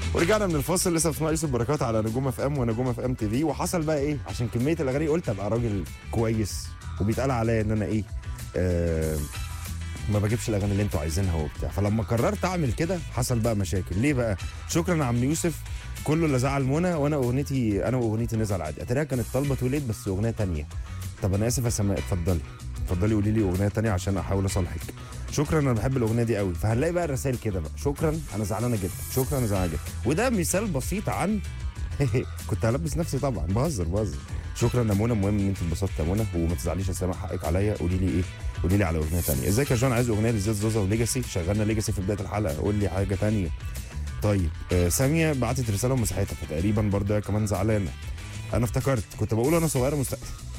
ورجعنا من الفاصل لسه بتسمع يوسف بركات على نجوم اف ام ونجوم اف ام تي في وحصل بقى ايه عشان كميه الاغاني قلت ابقى راجل كويس وبيتقال عليا ان انا ايه آه ما بجيبش الاغاني اللي انتوا عايزينها وبتاع فلما قررت اعمل كده حصل بقى مشاكل ليه بقى شكرا يا عم يوسف كله اللي زعل منى وانا اغنيتي انا واغنيتي نزل عادي اتاريها كانت طالبه توليد بس اغنيه تانية طب انا اسف يا سماء اتفضلي اتفضلي قولي لي اغنيه تانية عشان احاول اصالحك شكرا انا بحب الاغنيه دي قوي فهنلاقي بقى الرسائل كده بقى شكرا انا زعلانه جدا شكرا انا زعلانه جدا وده مثال بسيط عن كنت هلبس نفسي طبعا بهزر بهزر شكرا يا منى المهم ان انت اتبسطت يا منى وما تزعليش يا سامح حقك عليا قولي لي ايه قولي لي على اغنيه ثانيه ازيك يا جون عايز اغنيه لزياد زوزة وليجاسي شغلنا ليجاسي في بدايه الحلقه قول لي حاجه ثانيه طيب آه ساميه بعتت رساله ومسحتها فتقريبا برضه هي كمان زعلانه انا افتكرت كنت بقول انا صغيره مست...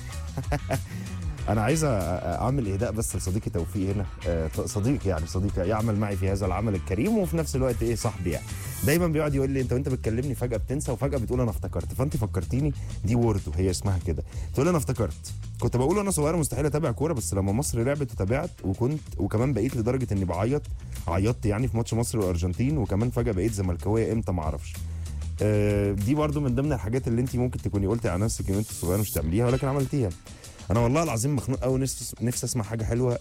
انا عايز أ- أ- اعمل اهداء بس لصديقي توفيق هنا آه، صديق يعني صديق يعمل معي في هذا العمل الكريم وفي نفس الوقت ايه صاحبي يعني دايما بيقعد يقول لي انت وانت بتكلمني فجاه بتنسى وفجاه بتقول انا افتكرت فانت فكرتيني دي ووردو هي اسمها كده تقول انا افتكرت كنت بقول انا صغيره مستحيل اتابع كوره بس لما مصر لعبت وتابعت وكنت وكمان بقيت لدرجه اني بعيط عيطت يعني في ماتش مصر والارجنتين وكمان فجاه بقيت زملكاويه امتى ما اعرفش آه، دي برضو من ضمن الحاجات اللي انت ممكن تكوني قلتي على نفسك ان انت صغيره مش تعمليها ولكن عملتيها انا والله العظيم مخنوق قوي نفسي نفسي اسمع حاجه حلوه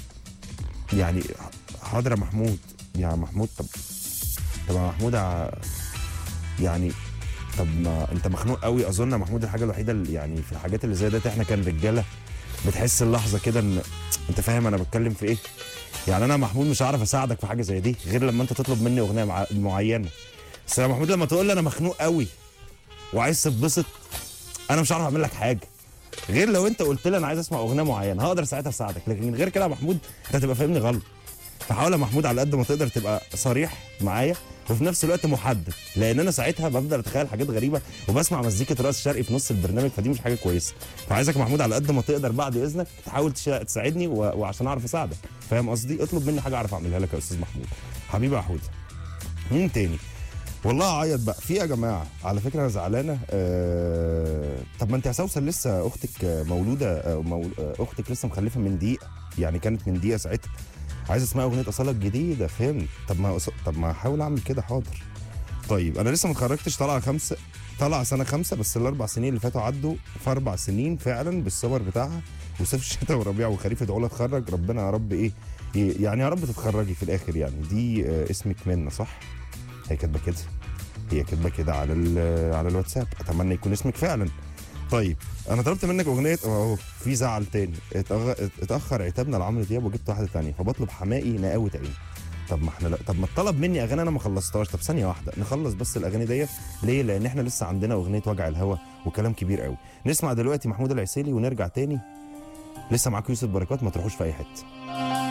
يعني حاضر يا محمود يا محمود طب طب يا محمود ع- يعني طب ما انت مخنوق قوي اظن يا محمود الحاجه الوحيده اللي يعني في الحاجات اللي زي ديت احنا كان رجاله بتحس اللحظه كده ان انت فاهم انا بتكلم في ايه يعني انا يا محمود مش هعرف اساعدك في حاجه زي دي غير لما انت تطلب مني اغنيه مع... معينه بس يا محمود لما تقول لي انا مخنوق قوي وعايز تتبسط انا مش هعرف اعمل لك حاجه غير لو انت قلت لي انا عايز اسمع اغنيه معينه هقدر ساعتها اساعدك لكن غير كده يا محمود انت هتبقى فاهمني غلط فحاول يا محمود على قد ما تقدر تبقى صريح معايا وفي نفس الوقت محدد لان انا ساعتها بفضل اتخيل حاجات غريبه وبسمع مزيكه راس شرقي في نص البرنامج فدي مش حاجه كويسه فعايزك يا محمود على قد ما تقدر بعد اذنك تحاول تشا- تساعدني و... وعشان اعرف اساعدك فاهم قصدي اطلب مني حاجه اعرف اعملها لك يا استاذ محمود حبيبي يا حوده مين تاني والله اعيط بقى في يا جماعه على فكره انا زعلانه آه... طب ما انت يا سوسن لسه اختك آه، مولوده آه، مول... آه، اختك لسه مخلفه من دقيقه يعني كانت من دقيقه ساعتها عايز اسمع اغنيه اصاله الجديده فهمت طب ما أص... طب ما احاول اعمل كده حاضر طيب انا لسه ما اتخرجتش طالعه خمسه طالعه سنه خمسه بس الاربع سنين اللي فاتوا عدوا في اربع سنين فعلا بالصور بتاعها وصيف الشتاء وربيع وخريف ادعوا لها اتخرج ربنا يا رب ايه ي- يعني يا رب تتخرجي في الاخر يعني دي آه، اسمك منى صح؟ هي كاتبه كده هي كاتبه كده على ال- على الواتساب اتمنى يكون اسمك فعلا طيب انا طلبت منك اغنيه اهو في زعل تاني اتأغ- اتاخر عتابنا لعمرو دياب وجبت واحده تانية فبطلب حمائي نقاوه عين طب ما احنا لا طب ما اتطلب مني اغاني انا ما خلصتهاش طب ثانيه واحده نخلص بس الاغاني ديت ليه لان احنا لسه عندنا اغنيه وجع الهوى وكلام كبير قوي نسمع دلوقتي محمود العسيلي ونرجع تاني لسه معاكم يوسف بركات ما تروحوش في اي حته